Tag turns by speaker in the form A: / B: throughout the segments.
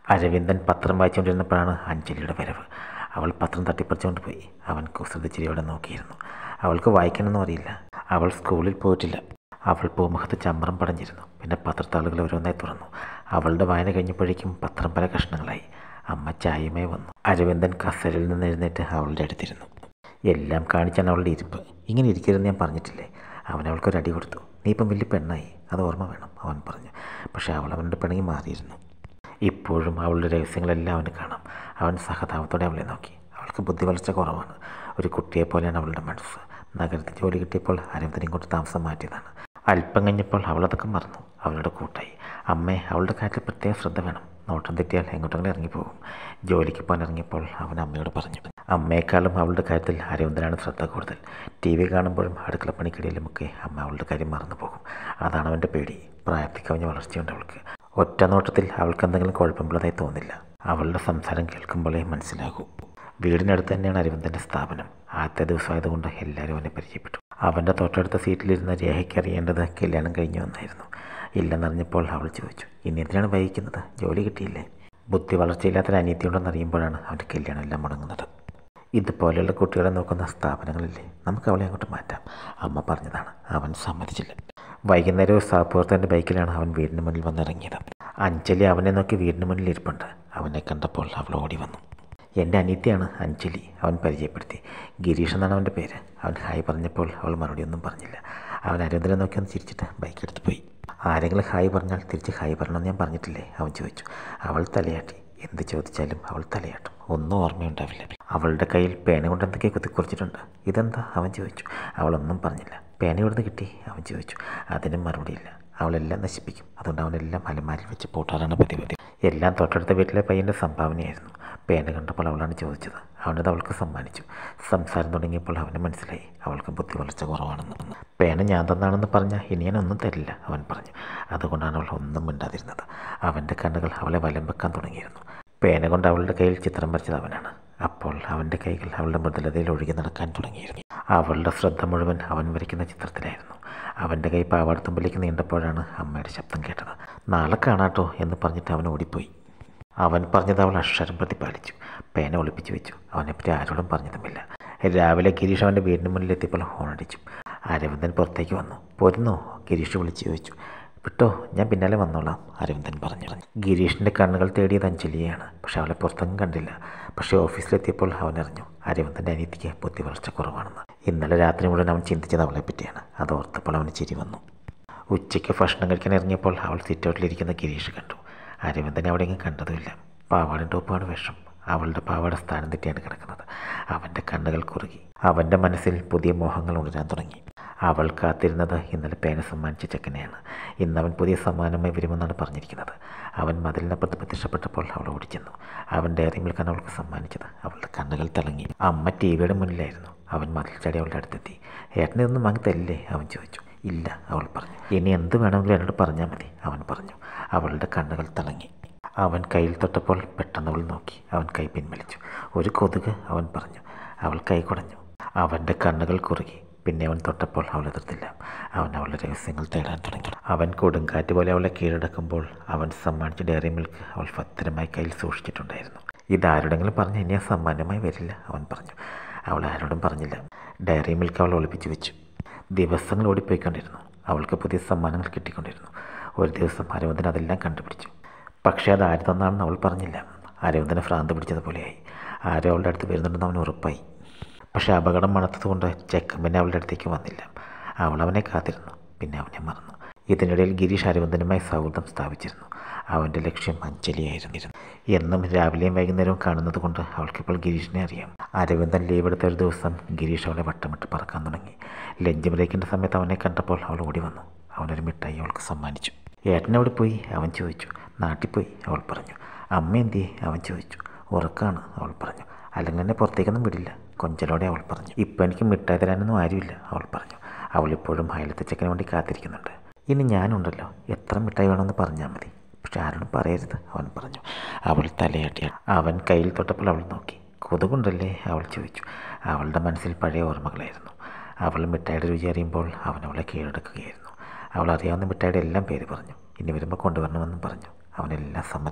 A: അരവിന്ദൻ പത്രം വായിച്ചുകൊണ്ടിരുന്നപ്പോഴാണ് അഞ്ജലിയുടെ വരവ് അവൾ പത്രം തട്ടിപ്പറിച്ചുകൊണ്ട് പോയി അവൻ കുസൃതിച്ചിരിയോടെ നോക്കിയിരുന്നു അവൾക്ക് വായിക്കണമെന്നും അറിയില്ല അവൾ സ്കൂളിൽ പോയിട്ടില്ല അവൾ പൂമുഖത്ത് ചമ്രം പടഞ്ഞിരുന്നു പിന്നെ പത്രത്താളുകൾ ഓരോന്നായി തുറന്നു അവളുടെ വായന കഴിഞ്ഞപ്പോഴേക്കും പത്രം പല കഷ്ണങ്ങളായി അമ്മ ചായയുമായി വന്നു അരവിന്ദൻ കസേരയിൽ നിന്ന് എഴുന്നേറ്റ് അവളുടെ അടുത്തിരുന്നു എല്ലാം കാണിച്ചാണ് അവളുടെ ഇരിപ്പ് ഇങ്ങനെ ഇരിക്കരുതെന്ന് ഞാൻ പറഞ്ഞിട്ടില്ലേ അവൻ അവൾക്കൊരു അടി കൊടുത്തു നീ ഇപ്പം വലിയ പെണ്ണായി അത് ഓർമ്മ വേണം അവൻ പറഞ്ഞു പക്ഷേ അവൾ അവൻ്റെ പിണങ്ങി മാറിയിരുന്നു ഇപ്പോഴും അവളുടെ രഹസ്യങ്ങളെല്ലാം അവന് കാണാം അവൻ സഹതാപത്തോടെ അവളെ നോക്കി അവൾക്ക് ബുദ്ധി വളർച്ച കുറവാണ് ഒരു കുട്ടിയെ പോലെയാണ് അവളുടെ മനസ്സ് നഗരത്തിൽ ജോലി കിട്ടിയപ്പോൾ അരവിന്ദൻ ഇങ്ങോട്ട് താമസം മാറ്റിയതാണ് അല്പം കഴിഞ്ഞപ്പോൾ അവളതൊക്കെ മറന്നു അവളുടെ കൂട്ടായി അമ്മേ അവളുടെ കാര്യത്തിൽ പ്രത്യേക ശ്രദ്ധ വേണം നോട്ടം തെറ്റിയാൽ എങ്ങോട്ടെങ്കിലും ഇറങ്ങിപ്പോകും ജോലിക്ക് പോകാൻ ഇറങ്ങിയപ്പോൾ അവൻ അമ്മയോട് പറഞ്ഞു അമ്മയെക്കാളും അവളുടെ കാര്യത്തിൽ അരവിന്ദനാണ് ശ്രദ്ധ കൂടുതൽ ടി വി കാണുമ്പോഴും അടുക്കള പണിക്കിടയിലുമൊക്കെ അമ്മ അവളുടെ കാര്യം മറന്നു പോകും അതാണ് അവൻ്റെ പേടി പ്രായത്തിൽ കവിഞ്ഞ വളർച്ചയുണ്ട് അവൾക്ക് ഒറ്റ നോട്ടത്തിൽ അവൾക്ക് എന്തെങ്കിലും കുഴപ്പമുള്ളതായി തോന്നില്ല അവളുടെ സംസാരം കേൾക്കുമ്പോഴേ മനസ്സിലാകൂ വീടിനടുത്ത് തന്നെയാണ് അരവിന്ദൻ്റെ സ്ഥാപനം ആദ്യത്തെ ദിവസമായതുകൊണ്ട് എല്ലാവരും അവനെ പരിചയപ്പെട്ടു അവൻ്റെ തൊട്ടടുത്ത സീറ്റിലിരുന്ന രേഖയ്ക്ക് അറിയേണ്ടത് കല്യാണം കഴിഞ്ഞു എന്നായിരുന്നു ഇല്ലെന്നറിഞ്ഞപ്പോൾ അവൾ ചോദിച്ചു ഇനി എന്തിനാണ് വൈകിക്കുന്നത് ജോലി കിട്ടിയില്ലേ ബുദ്ധി വളർച്ചയില്ലാത്തൊരു അനിയത്തിയുണ്ടെന്ന് അറിയുമ്പോഴാണ് അവൻ്റെ കല്യാണം എല്ലാം മുടങ്ങുന്നത് ഇതുപോലെയുള്ള കുട്ടികളെ നോക്കുന്ന സ്ഥാപനങ്ങളില്ലേ നമുക്ക് അവളെ അങ്ങോട്ട് മാറ്റാം അമ്മ പറഞ്ഞതാണ് അവൻ സമ്മതിച്ചില്ല വൈകുന്നേരം സാപ്പുറത്തൻ്റെ ബൈക്കിലാണ് അവൻ വീടിന് മുന്നിൽ വന്നിറങ്ങിയത് അഞ്ജലി അവനെ നോക്കി വീടിന് മുന്നിൽ ഇരിപ്പുണ്ട് അവനെ കണ്ടപ്പോൾ അവൾ ഓടി വന്നു എൻ്റെ അനിയത്തിയാണ് അഞ്ജലി അവൻ പരിചയപ്പെടുത്തി ഗിരീഷ് എന്നാണ് അവൻ്റെ പേര് അവൻ ഹായ് പറഞ്ഞപ്പോൾ അവൾ മറുപടി ഒന്നും പറഞ്ഞില്ല അവൻ അരവിന്ദനെ നോക്കി ഒന്ന് ചിരിച്ചിട്ട് ബൈക്ക് എടുത്ത് പോയി ആരെങ്കിലും ഹായ് പറഞ്ഞാൽ തിരിച്ച് ഹായ് പറയണമെന്ന് ഞാൻ പറഞ്ഞിട്ടില്ലേ അവൻ ചോദിച്ചു അവൾ തലയാട്ടി എന്ത് ചോദിച്ചാലും അവൾ തലയാട്ടും ഒന്നും ഓർമ്മയുണ്ടാവില്ല അവളുടെ കയ്യിൽ പേന കൊണ്ട് എന്തൊക്കെ കുത്തിക്കുറിച്ചിട്ടുണ്ട് ഇതെന്താ അവൻ ചോദിച്ചു അവളൊന്നും പറഞ്ഞില്ല പേന എവിടുന്ന് കിട്ടി അവൻ ചോദിച്ചു അതിനും മറുപടിയില്ല അവളെല്ലാം നശിപ്പിക്കും അതുകൊണ്ട് അവനെല്ലാം അലമാരിൽ വെച്ച് പൂട്ടാറാണ് പതിവ് എല്ലാം തൊട്ടടുത്ത വീട്ടിലെ പയ്യൻ്റെ സംഭാവനയായിരുന്നു പേന കണ്ടപ്പോൾ അവളാണ് ചോദിച്ചത് അവനത് അവൾക്ക് സമ്മാനിച്ചു സംസാരം തുടങ്ങിയപ്പോൾ അവന് മനസ്സിലായി അവൾക്ക് ബുദ്ധി വളർച്ച കുറവാണെന്ന് പേന ഞാൻ തന്നാണെന്ന് പറഞ്ഞാൽ ഇനി ഞാൻ ഒന്നും തരില്ല അവൻ പറഞ്ഞു അതുകൊണ്ടാണ് അവൾ ഒന്നും മിണ്ടാതിരുന്നത് അവൻ്റെ കണ്ണുകൾ അവളെ വലം വെക്കാൻ തുടങ്ങിയിരുന്നു പേന കൊണ്ട് അവളുടെ കയ്യിൽ ചിത്രം വരച്ചത് അവനാണ് അപ്പോൾ അവൻ്റെ കൈകൾ അവളുടെ മൃദുലതയിൽ ഒഴുകി നടക്കാൻ തുടങ്ങിയിരുന്നു അവളുടെ ശ്രദ്ധ മുഴുവൻ അവൻ വരയ്ക്കുന്ന ചിത്രത്തിലായിരുന്നു അവൻ്റെ കൈ പാവാടത്തുമ്പിലേക്ക് നീണ്ടപ്പോഴാണ് അമ്മയുടെ ശബ്ദം കേട്ടത് നാളെ കാണാട്ടോ എന്ന് പറഞ്ഞിട്ട് അവൻ ഓടിപ്പോയി അവൻ പറഞ്ഞത് അവൾ അക്ഷരം പ്രതിപാലിച്ചു പേന ഒളിപ്പിച്ചു വെച്ചു അവനെപ്പറ്റി ആരോടും പറഞ്ഞതുമില്ല രാവിലെ ഗിരീഷ് അവൻ്റെ വീടിന് മുന്നിലെത്തിയപ്പോൾ ഹോണടിച്ചു അരവിന്ദൻ പുറത്തേക്ക് വന്നു പോരുന്നോ ഗിരീഷ് വിളിച്ചു ചോദിച്ചു വിട്ടോ ഞാൻ പിന്നാലെ വന്നോളാം അരവിന്ദൻ പറഞ്ഞു ഗിരീഷിൻ്റെ കണ്ണുകൾ തേടിയത് അഞ്ജലിയെയാണ് പക്ഷെ അവളെ പുറത്തൊന്നും കണ്ടില്ല പക്ഷേ ഓഫീസിലെത്തിയപ്പോൾ അവൻ അറിഞ്ഞു അരവിന്ദൻ്റെ അനിയത്തിക്ക് ബുദ്ധി വളർച്ച കുറവാണെന്ന് ഇന്നലെ രാത്രി മുഴുവൻ അവൻ ചിന്തിച്ചത് അവളെ പറ്റിയാണ് അത് ഓർത്തപ്പോൾ അവന് ചിരി വന്നു ഉച്ചയ്ക്ക് ഭക്ഷണം കഴിക്കാൻ ഇറങ്ങിയപ്പോൾ അവൾ സിറ്റൗട്ടിലിരിക്കുന്ന ഗിരീഷ് കണ്ടു അരവിന്ദനെ അവിടെയെങ്കിലും കണ്ടതുമില്ല പാവാട ടോപ്പാണ് വേഷം അവളുടെ പാവാട സ്ഥാനം തെറ്റിയാണ് കിടക്കുന്നത് അവൻ്റെ കണ്ണുകൾ കുറുകി അവൻ്റെ മനസ്സിൽ പുതിയ മോഹങ്ങൾ ഉണരാൻ തുടങ്ങി അവൾ കാത്തിരുന്നത് ഇന്നലെ പേന സമ്മാനിച്ച ചെക്കനെയാണ് ഇന്ന് അവൻ പുതിയ സമ്മാനമായി വരുമെന്നാണ് പറഞ്ഞിരിക്കുന്നത് അവൻ മതിലിനപ്പുറത്ത് പ്രത്യക്ഷപ്പെട്ടപ്പോൾ അവൾ ഓടിച്ചെന്നു അവൻ ഡയറി മിൽക്കാണ് അവൾക്ക് സമ്മാനിച്ചത് അവളുടെ കണ്ണുകൾ തിളങ്ങി അമ്മ ടി വിയുടെ മുന്നിലായിരുന്നു അവൻ മതിൽ ചാടി അവളുടെ അടുത്തെത്തി ഏട്ടനെ ഒന്നും വാങ്ങി തരില്ലേ അവൻ ചോദിച്ചു ഇല്ല അവൾ പറഞ്ഞു ഇനി എന്ത് വേണമെങ്കിലും എന്നോട് പറഞ്ഞാൽ മതി അവൻ പറഞ്ഞു അവളുടെ കണ്ണുകൾ തിളങ്ങി അവൻ കയ്യിൽ തൊട്ടപ്പോൾ പെട്ടെന്ന് അവൾ നോക്കി അവൻ കൈ പിൻവലിച്ചു ഒരു കൊതുക് അവൻ പറഞ്ഞു അവൾ കൈ കുടഞ്ഞു അവൻ്റെ കണ്ണുകൾ കുറുകി പിന്നെ അവൻ തൊട്ടപ്പോൾ അവൾ എതിർത്തില്ല അവൻ അവളുടെ രഹസ്യങ്ങൾ തേടാൻ തുടങ്ങി അവൻ കൊടുങ്കാറ്റ് പോലെ അവളെ കീഴടക്കുമ്പോൾ അവൻ സമ്മാനിച്ച ഡയറി മിൽക്ക് അവൾ ഭദ്രമായി കയ്യിൽ സൂക്ഷിച്ചിട്ടുണ്ടായിരുന്നു ഇതാരോടെങ്കിലും പറഞ്ഞ് ഇനി ആ സമ്മാനമായി വരില്ല അവൻ പറഞ്ഞു അവൾ ആരോടും പറഞ്ഞില്ല ഡയറി മിൽക്ക് അവൾ ഒളിപ്പിച്ചു വെച്ചു ദിവസങ്ങൾ ഓടിപ്പോയിക്കൊണ്ടിരുന്നു അവൾക്ക് പുതിയ സമ്മാനങ്ങൾ കിട്ടിക്കൊണ്ടിരുന്നു ഒരു ദിവസം അരവിന്ദൻ അതെല്ലാം കണ്ടുപിടിച്ചു പക്ഷേ അത് ആര് തന്നാണെന്ന് അവൾ പറഞ്ഞില്ല അരവിന്ദനെ ഭ്രാന്ത് പിടിച്ചതുപോലെയായി ആരോ അവളുടെ അടുത്ത് വരുന്നുണ്ടെന്ന് അവന് ഉറപ്പായി പക്ഷേ അപകടം മണത്തതുകൊണ്ട് ചെക്കൻ പിന്നെ അവളുടെ അടുത്തേക്ക് വന്നില്ല അവൾ അവനെ കാത്തിരുന്നു പിന്നെ അവനെ മറന്നു ഇതിനിടയിൽ ഗിരീഷ് അരവിന്ദനുമായി സൗഹൃദം സ്ഥാപിച്ചിരുന്നു അവൻ്റെ ലക്ഷ്യം അഞ്ജലിയായിരുന്നു എന്നും രാവിലെയും വൈകുന്നേരവും കാണുന്നത് കൊണ്ട് അവൾക്കിപ്പോൾ ഗിരീഷിനെ അറിയാം അരവിന്ദൻ ലീവ് എടുത്ത ഒരു ദിവസം ഗിരീഷ് അവളെ വട്ടമിട്ട് പറക്കാൻ തുടങ്ങി ലഞ്ച് ബ്രേക്കിൻ്റെ സമയത്ത് അവനെ കണ്ടപ്പോൾ അവൾ ഓടി വന്നു അവനൊരു മിഠായി അവൾക്ക് സമ്മാനിച്ചു ഏട്ടൻ എവിടെ പോയി അവൻ ചോദിച്ചു നാട്ടിൽ പോയി അവൾ പറഞ്ഞു അമ്മ എന്തിയെ അവൻ ചോദിച്ചു ഉറക്കാണ് അവൾ പറഞ്ഞു അല്ലെങ്കിൽ എന്നെ പുറത്തേക്കൊന്നും വിടില്ല കൊഞ്ചലോടെ അവൾ പറഞ്ഞു ഇപ്പം എനിക്ക് മിഠായി തരാനൊന്നും ആരുമില്ല അവൾ പറഞ്ഞു അവൾ ഇപ്പോഴും അയലത്തെ ചെക്കന് വേണ്ടി കാത്തിരിക്കുന്നുണ്ട് ഇനി ഞാനുണ്ടല്ലോ എത്ര മിഠായി വേണമെന്ന് പറഞ്ഞാൽ മതി പക്ഷെ ആരോടും പറയരുത് അവൻ പറഞ്ഞു അവൾ തലയാട്ടി അവൻ കയ്യിൽ തൊട്ടപ്പോൾ അവൾ നോക്കി കൊതുകുണ്ടല്ലേ അവൾ ചോദിച്ചു അവളുടെ മനസ്സിൽ പഴയ ഓർമ്മകളായിരുന്നു അവൾ മിഠായിയുടെ രുചി അറിയുമ്പോൾ അവൻ അവളെ കീഴടക്കുകയായിരുന്നു അവൾ അറിയാവുന്ന മിഠായിയുടെ എല്ലാം പേര് പറഞ്ഞു ഇനി വരുമ്പോൾ കൊണ്ടുവരണമെന്നും പറഞ്ഞു അവനെല്ലാം സമ്മതിച്ചു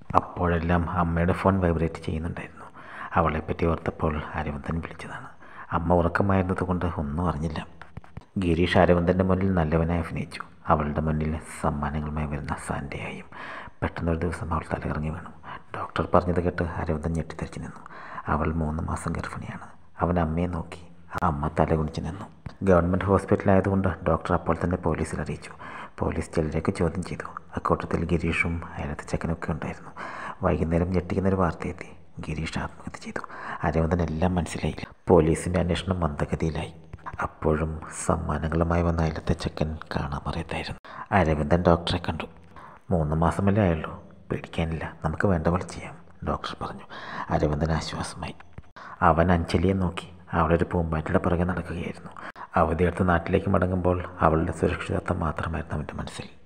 A: അപ്പോഴെല്ലാം അമ്മയുടെ ഫോൺ വൈബ്രേറ്റ് ചെയ്യുന്നുണ്ടായിരുന്നു അവളെപ്പറ്റി ഓർത്തപ്പോൾ അരവിന്ദൻ വിളിച്ചതാണ് അമ്മ ഉറക്കമായിരുന്നത് കൊണ്ട് ഒന്നും അറിഞ്ഞില്ല ഗിരീഷ് അരവിന്ദൻ്റെ മുന്നിൽ നല്ലവനായി അഭിനയിച്ചു അവളുടെ മുന്നിൽ സമ്മാനങ്ങളുമായി വരുന്ന സാൻഡയായും പെട്ടെന്നൊരു ദിവസം അവൾ തലകറങ്ങി വീണു ഡോക്ടർ പറഞ്ഞത് കേട്ട് അരവിന്ദൻ ഞെട്ടിത്തെറിച്ച് നിന്നു അവൾ മൂന്ന് മാസം ഗർഭിണിയാണ് അവൻ അമ്മയെ നോക്കി അമ്മ തലകുണിച്ച് നിന്നു ഗവൺമെൻറ് ഹോസ്പിറ്റലായതുകൊണ്ട് ഡോക്ടർ അപ്പോൾ തന്നെ പോലീസിൽ അറിയിച്ചു പോലീസ് ചിലരെയൊക്കെ ചോദ്യം ചെയ്തു അക്കൂട്ടത്തിൽ ഗിരീഷും അയലത്തെ ചെക്കനൊക്കെ ഉണ്ടായിരുന്നു വൈകുന്നേരം ഞെട്ടിക്കുന്നൊരു വാർത്തയെത്തി ഗിരീഷ് ആത്മഹത്യ ചെയ്തു അരവിന്ദൻ എല്ലാം മനസ്സിലായി പോലീസിൻ്റെ അന്വേഷണം മന്ദഗതിയിലായി അപ്പോഴും സമ്മാനങ്ങളുമായി വന്ന അയലത്തെ ചെക്കൻ കാണാമറിയത്തായിരുന്നു അരവിന്ദൻ ഡോക്ടറെ കണ്ടു മൂന്ന് മാസമല്ലേ ആയുള്ളൂ പേടിക്കാനില്ല നമുക്ക് വേണ്ട പോലെ ചെയ്യാം ഡോക്ടർ പറഞ്ഞു അരവിന്ദൻ ആശ്വാസമായി അവൻ അഞ്ജലിയെ നോക്കി അവളൊരു പൂമ്പാറ്റയുടെ പുറകെ നടക്കുകയായിരുന്നു അവധിയെടുത്ത് നാട്ടിലേക്ക് മടങ്ങുമ്പോൾ അവളുടെ സുരക്ഷിതത്വം മാത്രമായിരുന്നു അവൻ്റെ മനസ്സിൽ